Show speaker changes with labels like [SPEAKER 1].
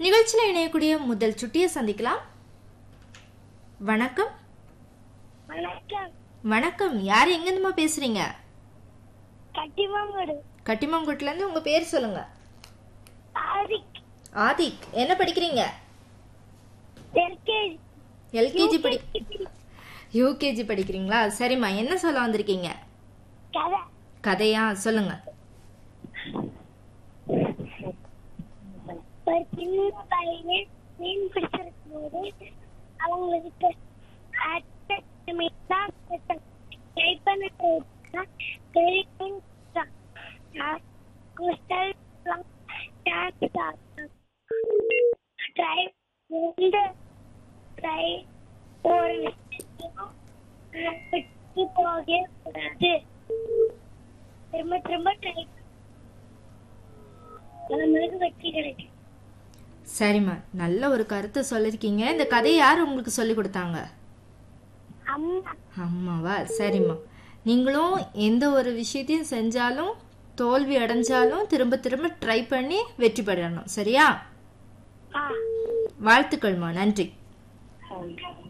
[SPEAKER 1] நிகழ்ச்சியில் இணையக்கூடிய முதல் சுட்டியை சந்திக்கலாம் வணக்கம்
[SPEAKER 2] வணக்கம்
[SPEAKER 1] வணக்கம் யார் எங்கேருந்துமா பேசுறீங்க
[SPEAKER 2] கட்டிமாங்கடு
[SPEAKER 1] கட்டிமங்குட்டில இருந்து உங்க பேர் சொல்லுங்க
[SPEAKER 2] ஆதிக்
[SPEAKER 1] ஆதிக் என்ன படிக்கிறீங்க
[SPEAKER 2] எல்கேஜி
[SPEAKER 1] எல்கேஜி படி யூகேஜி படிக்கிறீங்களா சரிம்மா என்ன சொல்ல வந்திருக்கீங்க
[SPEAKER 2] கதை
[SPEAKER 1] கதையா சொல்லுங்க
[SPEAKER 2] ஒரு சின்ன பையன் மீன் பிடிச்சிருக்கும் போது அவங்களுக்கு ட்ரை பண்ண பெரிய மீன் குஸ்டல் ட்ரை இந்த ட்ரை ஒரு விஷயம் விட்டு போகவே கூடாது திரும்ப திரும்ப ட்ரை நம்மளுக்கு வெற்றி கிடைக்கும்
[SPEAKER 1] சரிம்மா நல்ல ஒரு கருத்தை சொல்லிருக்கீங்க இந்த கதையை யார் உங்களுக்கு சொல்லி கொடுத்தாங்க
[SPEAKER 2] அம்மா
[SPEAKER 1] அம்மாவா சரிம்மா நீங்களும் எந்த ஒரு விஷயத்தையும் செஞ்சாலும் தோல்வி அடைஞ்சாலும் திரும்ப திரும்ப ட்ரை பண்ணி வெற்றி பெறணும் சரியா
[SPEAKER 2] ஆ
[SPEAKER 1] வாழ்த்துக்கள்மா நன்றி
[SPEAKER 2] Thank you.